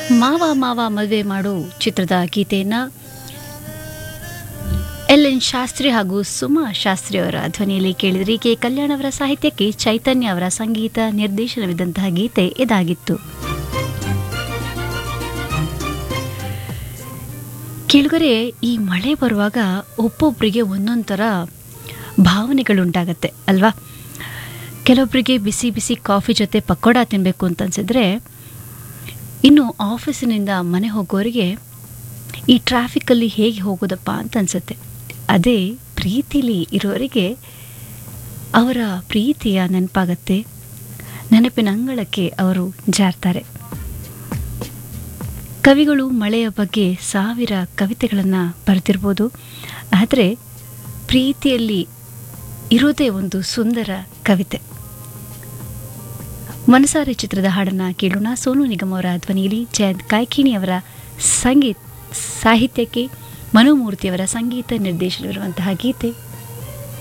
ಮಾವ ಮಾವ ಮದುವೆ ಮಾಡು ಚಿತ್ರದ ಗೀತೆಯನ್ನು ಎಲ್ ಎನ್ ಶಾಸ್ತ್ರಿ ಹಾಗೂ ಸುಮಾ ಶಾಸ್ತ್ರಿ ಅವರ ಧ್ವನಿಯಲ್ಲಿ ಕೇಳಿದ್ರಿ ಕೆ ಕಲ್ಯಾಣ್ ಅವರ ಸಾಹಿತ್ಯಕ್ಕೆ ಚೈತನ್ಯ ಅವರ ಸಂಗೀತ ನಿರ್ದೇಶನವಿದ್ದಂತಹ ಗೀತೆ ಇದಾಗಿತ್ತು ಕೇಳುಗರೆ ಈ ಮಳೆ ಬರುವಾಗ ಒಬ್ಬೊಬ್ಬರಿಗೆ ಒಂದೊಂದು ಥರ ಭಾವನೆಗಳುಂಟಾಗತ್ತೆ ಅಲ್ವಾ ಕೆಲವೊಬ್ಬರಿಗೆ ಬಿಸಿ ಬಿಸಿ ಕಾಫಿ ಜೊತೆ ಪಕೋಡ ತಿನ್ನಬೇಕು ಅಂತ ಅನ್ಸಿದ್ರೆ ಇನ್ನು ಆಫೀಸಿನಿಂದ ಮನೆ ಹೋಗೋರಿಗೆ ಈ ಟ್ರಾಫಿಕಲ್ಲಿ ಹೇಗೆ ಹೋಗೋದಪ್ಪ ಅಂತ ಅನ್ಸುತ್ತೆ ಅದೇ ಪ್ರೀತಿಲಿ ಇರೋರಿಗೆ ಅವರ ಪ್ರೀತಿಯ ನೆನಪಾಗತ್ತೆ ನೆನಪಿನ ಅಂಗಳಕ್ಕೆ ಅವರು ಜಾರ್ತಾರೆ ಕವಿಗಳು ಮಳೆಯ ಬಗ್ಗೆ ಸಾವಿರ ಕವಿತೆಗಳನ್ನು ಬರೆದಿರ್ಬೋದು ಆದರೆ ಪ್ರೀತಿಯಲ್ಲಿ ಇರೋದೇ ಒಂದು ಸುಂದರ ಕವಿತೆ ಮನಸಾರೆ ಚಿತ್ರದ ಹಾಡನ್ನು ಕೇಳೋಣ ಸೋನು ನಿಗಮ್ ಅವರ ಧ್ವನಿಯಲ್ಲಿ ಜಯಂತ್ ಕಾಯ್ಕಿಣಿ ಅವರ ಸಂಗೀತ ಸಾಹಿತ್ಯಕ್ಕೆ ಮನೋಮೂರ್ತಿಯವರ ಸಂಗೀತ ನಿರ್ದೇಶನವಿರುವಂತಹ ಗೀತೆ